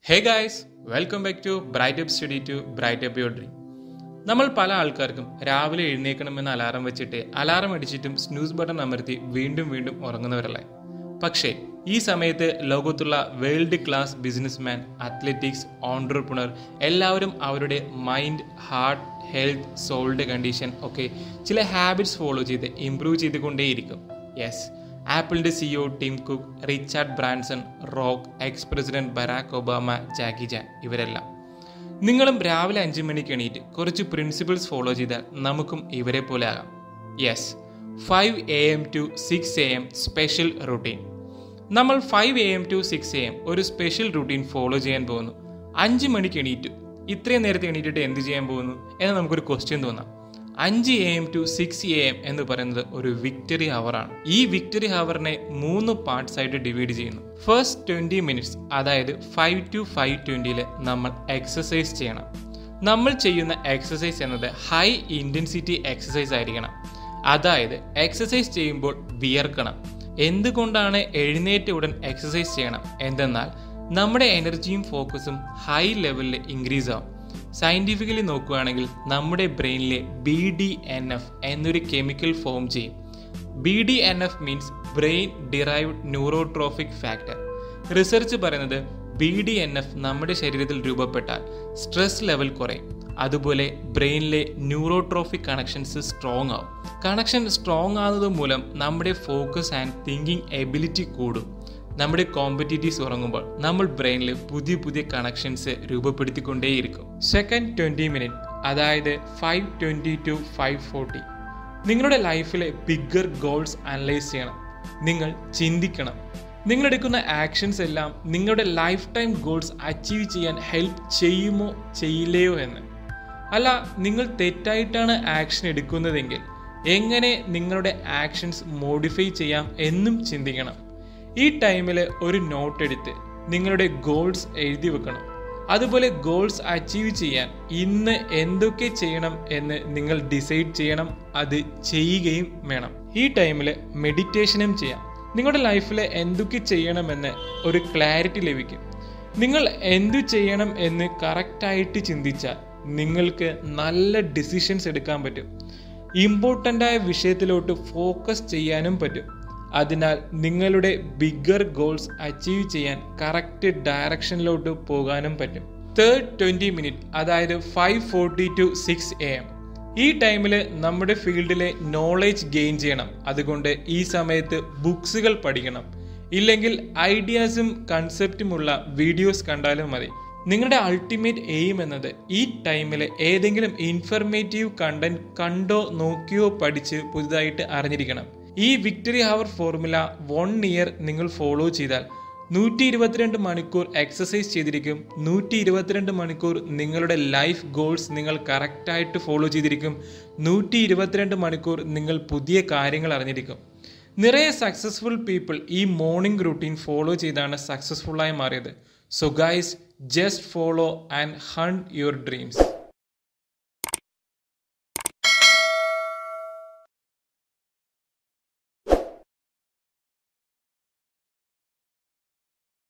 hey guys welcome back to bright up study to bright up your dream നമ്മൾ പല ആൾക്കാർക്കും രാവിലെ എഴുന്നേക്കണമെന്ന് അലാറം വെച്ചിട്ട് അലാറം അടിച്ചിട്ടും സ്നൂസ് ബട്ടൺ അമർത്തി വീണ്ടും വീണ്ടും ഉറങ്ങുന്നവരല്ലേ പക്ഷേ ഈ സമയത്ത് ലോകത്തുള്ള world class businessman athletics entrepreneur എല്ലാവരും അവരുടെ mind heart health soul condition ഒക്കെ ചില ഹാബിറ്റ്സ് ഫോളോ ചെയ്ത് ഇംപ്രൂവ് ചെയ്തുകൊണ്ടേയിരിക്കും യെസ് ആപ്പിളിന്റെ CEO Tim Cook Richard Branson Rock ex president Barack Obama Jackie Chan ഇവരെല്ലാം നിങ്ങളും രാവിലെ അഞ്ച് മണിക്ക് എണീറ്റ് കുറച്ച് പ്രിൻസിപ്പിൾസ് ഫോളോ ചെയ്താൽ നമുക്കും ഇവരെ പോലെ ആകാം yes five A M to six A M special routine നമ്മൾ five A M to six A M ഒരു സ്പെഷ്യൽ റുട്ടീൻ ഫോളോ ചെയ്യാൻ പോകുന്നു അഞ്ച് മണിക്ക് എണീറ്റു ഇത്രയും നേരത്തെ എണീറ്റിട്ട് എന്ത് ചെയ്യാൻ പോകുന്നു എന്ന് നമുക്കൊരു ക്വസ്റ്റ്യൻ തോന്നാം അഞ്ച് A M to six A M എന്ന് പറയുന്നത് ഒരു വിക്ടറി ഹവറാണ് ഈ വിക്ടറി ഹവറിനെ മൂന്ന് പാർട്സ് ആയിട്ട് ഡിവൈഡ് ചെയ്യുന്നു ഫസ്റ്റ് ട്വൻറ്റി മിനിറ്റ്സ് അതായത് ഫൈവ് ടു ഫൈവ് ട്വൻറ്റിയിൽ നമ്മൾ എക്സസൈസ് ചെയ്യണം നമ്മൾ ചെയ്യുന്ന എക്സസൈസ് എന്നത് ഹൈ ഇൻറ്റൻസിറ്റി എക്സസൈസ് ആയിരിക്കണം അതായത് എക്സസൈസ് ചെയ്യുമ്പോൾ വിയർക്കണം എന്തുകൊണ്ടാണ് എഴുന്നേറ്റ ഉടൻ എക്സസൈസ് ചെയ്യണം എന്തെന്നാൽ നമ്മുടെ എനർജിയും ഫോക്കസും ഹൈ ലെവലിൽ ഇൻക്രീസ് ആവും സയൻറ്റിഫിക്കലി നോക്കുകയാണെങ്കിൽ നമ്മുടെ ബ്രെയിനിലെ ബി ഡി എൻ എഫ് എന്നൊരു കെമിക്കൽ ഫോം ചെയ്യും B D N F means brain derived neurotrophic factor research പറയുന്നത് ബി ഡി എൻ എഫ് നമ്മുടെ ശരീരത്തിൽ രൂപപ്പെട്ടാൽ സ്ട്രെസ് ലെവൽ കുറയും അതുപോലെ ബ്രെയിനിലെ ന്യൂറോട്രോഫിക് കണക്ഷൻസ് സ്ട്രോങ് ആവും കണക്ഷൻ സ്ട്രോങ് ആകുന്നത് മൂലം നമ്മുടെ ഫോക്കസ് ആൻഡ് തിങ്കിങ് എബിലിറ്റി കൂടും നമ്മുടെ കോമ്പറ്റീറ്റീവ്സ് ഉറങ്ങുമ്പോൾ നമ്മൾ ബ്രെയിനിൽ പുതിയ പുതിയ കണക്ഷൻസ് രൂപപ്പെടുത്തിക്കൊണ്ടേയിരിക്കും സെക്കൻഡ് ട്വൻറ്റി മിനിറ്റ് അതായത് five twenty to five forty നിങ്ങളുടെ ലൈഫിലെ ബിഗ്ഗർ ഗോൾസ് അനലൈസ് ചെയ്യണം നിങ്ങൾ ചിന്തിക്കണം നിങ്ങളെടുക്കുന്ന ആക്ഷൻസ് എല്ലാം നിങ്ങളുടെ ലൈഫ് ടൈം ഗോൾസ് അച്ചീവ് ചെയ്യാൻ ഹെൽപ്പ് ചെയ്യുമോ ചെയ്യില്ലയോ എന്ന് അല്ല നിങ്ങൾ തെറ്റായിട്ടാണ് ആക്ഷൻ എടുക്കുന്നതെങ്കിൽ എങ്ങനെ നിങ്ങളുടെ ആക്ഷൻസ് മോഡിഫൈ ചെയ്യാം എന്നും ചിന്തിക്കണം ഈ ടൈമിൽ ഒരു നോട്ട് എടുത്ത് നിങ്ങളുടെ ഗോൾസ് എഴുതി വെക്കണം അതുപോലെ ഗോൾസ് അച്ചീവ് ചെയ്യാൻ ഇന്ന് എന്തൊക്കെ ചെയ്യണം എന്ന് നിങ്ങൾ ഡിസൈഡ് ചെയ്യണം അത് ചെയ്യുകയും വേണം ഈ ടൈമിൽ മെഡിറ്റേഷനും ചെയ്യാം നിങ്ങളുടെ ലൈഫിൽ എന്തൊക്കെ ചെയ്യണമെന്ന് ഒരു ക്ലാരിറ്റി ലഭിക്കും നിങ്ങൾ എന്തു ചെയ്യണം എന്ന് കറക്റ്റായിട്ട് ചിന്തിച്ചാൽ നിങ്ങൾക്ക് നല്ല ഡിസിഷൻസ് എടുക്കാൻ പറ്റും ഇമ്പോർട്ടൻ്റായ വിഷയത്തിലോട്ട് ഫോക്കസ് ചെയ്യാനും പറ്റും അതിനാൽ നിങ്ങളുടെ ബിഗ്ഗർ ഗോൾസ് അച്ചീവ് ചെയ്യാൻ കറക്റ്റ് ഡയറക്ഷനിലോട്ട് പോകാനും പറ്റും തേർഡ് ട്വൻറ്റി മിനിറ്റ് അതായത് five forty to six A M ഈ ടൈമിൽ നമ്മുടെ ഫീൽഡിലെ നോളേജ് ഗെയിൻ ചെയ്യണം അതുകൊണ്ട് ഈ സമയത്ത് ബുക്സുകൾ പഠിക്കണം ഇല്ലെങ്കിൽ ഐഡിയാസും കൺസെപ്റ്റുമുള്ള വീഡിയോസ് കണ്ടാലും മതി നിങ്ങളുടെ അൾട്ടിമേറ്റ് എയിം എന്നത് ഈ ടൈമിൽ ഏതെങ്കിലും ഇൻഫർമേറ്റീവ് കണ്ടന്റ് കണ്ടോ നോക്കിയോ പഠിച്ച് പുതുതായിട്ട് അറിഞ്ഞിരിക്കണം ഈ victory hour formula one year നിങ്ങൾ ഫോളോ ചെയ്താൽ നൂറ്റി ഇരുപത്തിരണ്ട് മണിക്കൂർ എക്സസൈസ് ചെയ്തിരിക്കും നൂറ്റി ഇരുപത്തിരണ്ട് മണിക്കൂർ നിങ്ങളുടെ ലൈഫ് ഗോൾസ് നിങ്ങൾ കറക്റ്റായിട്ട് ഫോളോ ചെയ്തിരിക്കും നൂറ്റി ഇരുപത്തിരണ്ട് മണിക്കൂർ നിങ്ങൾ പുതിയ കാര്യങ്ങൾ അറിഞ്ഞിരിക്കും നിറയെ സക്സസ്ഫുൾ പീപ്പിൾ ഈ മോർണിംഗ് റൂട്ടീൻ ഫോളോ ചെയ്താണ് സക്സസ്ഫുള്ളായി മാറിയത് so guys just follow and hunt your dreams